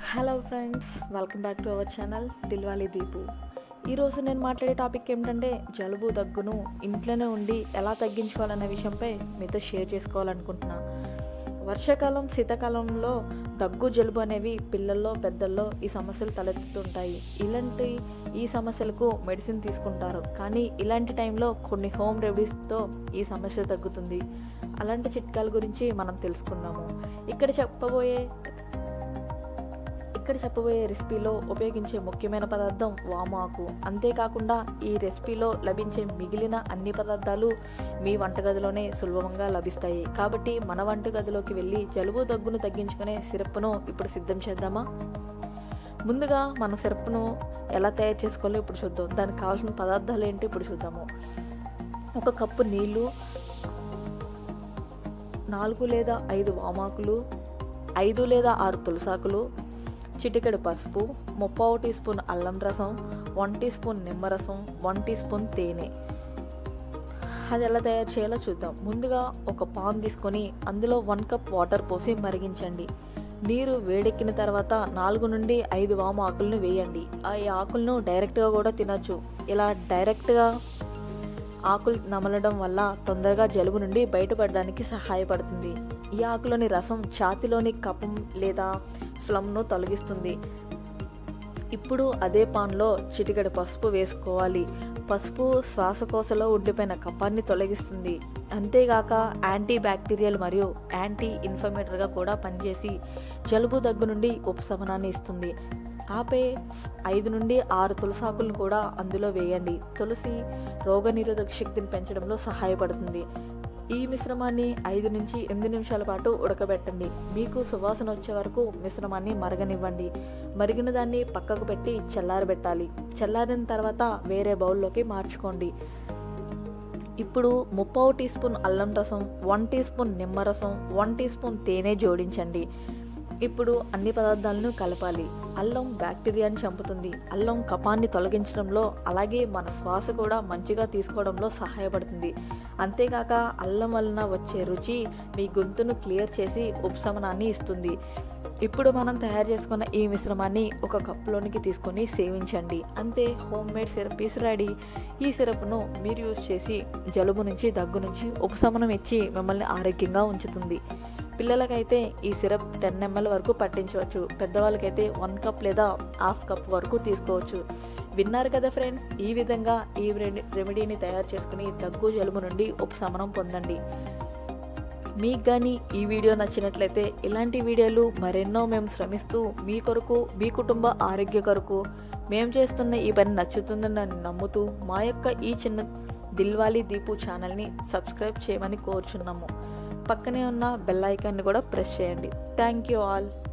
hello friends welcome back to our channel Dilwali Deepu ఈరోజు నేను మాట్లాడే టాపిక్ ఏమిటంటే జలుబు దగ్గును ఇంట్లోనే ఉండి ఎలా తగ్గించుకోవాలనే విషయంపై మీతో షేర్ చేసుకోవాలనుకుంటున్నా వర్షాకాలం శీతాకాలంలో దగ్గు జలుబు అనేవి పిల్లల్లో పెద్దల్లో ఈ సమస్యలు తలెత్తుతుంటాయి ఇలాంటి ఈ సమస్యలకు మెడిసిన్ తీసుకుంటారు కానీ ఇలాంటి టైంలో కొన్ని హోమ్ రెమెడీస్తో ఈ సమస్య తగ్గుతుంది అలాంటి చిట్కాల గురించి మనం తెలుసుకుందాము ఇక్కడ చెప్పబోయే ఇక్కడ చెప్పబోయే రెసిపీలో ఉపయోగించే ముఖ్యమైన పదార్థం వామాకు అంతేకాకుండా ఈ రెసిపీలో లభించే మిగిలిన అన్ని పదార్థాలు మీ వంటగదిలోనే సులభంగా లభిస్తాయి కాబట్టి మన వంటగదిలోకి వెళ్ళి జలుబు దగ్గును తగ్గించుకునే సిరప్ను ఇప్పుడు సిద్ధం చేద్దామా ముందుగా మన సిరప్ను ఎలా తయారు చేసుకోవాలో ఇప్పుడు చూద్దాం దానికి కావాల్సిన పదార్థాలు ఏంటి ఇప్పుడు చూద్దాము ఒక కప్పు నీళ్ళు నాలుగు లేదా ఐదు వామాకులు ఐదు లేదా ఆరు తులసాకులు చిటికెడు పసుపు ముప్పావు టీ స్పూన్ అల్లం రసం వన్ టీ స్పూన్ నిమ్మరసం వన్ టీ స్పూన్ తేనె అది ఎలా తయారు చేయాలో చూద్దాం ముందుగా ఒక పాన్ తీసుకొని అందులో వన్ కప్ వాటర్ పోసి మరిగించండి నీరు వేడెక్కిన తర్వాత నాలుగు నుండి ఐదు వాము ఆకులను వేయండి ఆ ఈ ఆకులను డైరెక్ట్గా కూడా తినచ్చు ఇలా డైరెక్ట్గా ఆకులు నమలడం వల్ల తొందరగా జలుబు నుండి బయటపడడానికి సహాయపడుతుంది ఈ ఆకులోని రసం ఛాతిలోని కఫం లేదా ఫ్లమ్ను తొలగిస్తుంది ఇప్పుడు అదే పాన్లో చిటికెడు పసుపు వేసుకోవాలి పసుపు శ్వాసకోశలో ఉండిపోయిన కఫాన్ని తొలగిస్తుంది అంతేగాక యాంటీ బ్యాక్టీరియల్ మరియు యాంటీ ఇన్ఫర్మేటర్గా కూడా పనిచేసి జలుబు దగ్గు నుండి ఉపశమనాన్ని ఇస్తుంది ఆపై ఐదు నుండి ఆరు తులసాకులను కూడా అందులో వేయండి తులసి రోగనిరోధక శక్తిని పెంచడంలో సహాయపడుతుంది ఈ మిశ్రమాన్ని ఐదు నుంచి ఎనిమిది నిమిషాల పాటు ఉడకబెట్టండి మీకు సువాసన వచ్చే వరకు మిశ్రమాన్ని మరగనివ్వండి మరిగిన దాన్ని పక్కకు పెట్టి చల్లారబెట్టాలి చల్లారిన తర్వాత వేరే బౌల్లోకి మార్చుకోండి ఇప్పుడు ముప్పావు టీ స్పూన్ అల్లం రసం వన్ టీ స్పూన్ నిమ్మరసం వన్ టీ స్పూన్ తేనె జోడించండి ఇప్పుడు అన్ని పదార్థాలను కలపాలి అల్లం బ్యాక్టీరియాని చంపుతుంది అల్లం కపాన్ని తొలగించడంలో అలాగే మన శ్వాస కూడా మంచిగా తీసుకోవడంలో సహాయపడుతుంది అంతేకాక అల్లం వలన వచ్చే రుచి మీ గొంతును క్లియర్ చేసి ఉపశమనాన్ని ఇస్తుంది ఇప్పుడు మనం తయారు చేసుకున్న ఈ మిశ్రమాన్ని ఒక కప్లోనికి తీసుకొని సేవించండి అంతే home made syrup is ready ఈ సిరప్ను మీరు యూజ్ చేసి జలుబు నుంచి దగ్గు నుంచి ఉపశమనం ఇచ్చి మిమ్మల్ని ఆరోగ్యంగా ఉంచుతుంది పిల్లలకైతే ఈ సిరప్ టెన్ ఎంఎల్ వరకు పట్టించవచ్చు పెద్దవాళ్ళకైతే వన్ కప్ లేదా హాఫ్ కప్ వరకు తీసుకోవచ్చు విన్నారు కదా ఫ్రెండ్ ఈ విధంగా ఈ రెమెడీని తయారు చేసుకుని దగ్గు జలుబు నుండి ఉపశమనం పొందండి మీకు కానీ ఈ వీడియో నచ్చినట్లయితే ఇలాంటి వీడియోలు మరెన్నో మేము శ్రమిస్తూ మీ కొరకు మీ కుటుంబ ఆరోగ్య కొరకు మేము చేస్తున్న ఈ పని నచ్చుతుందని నమ్ముతూ మా యొక్క ఈ చిన్న దిల్వాలి దీపు ఛానల్ని సబ్స్క్రైబ్ చేయమని కోరుచున్నాము పక్కనే ఉన్న బెల్ ఐకాన్ని కూడా ప్రెస్ చేయండి థ్యాంక్ యూ ఆల్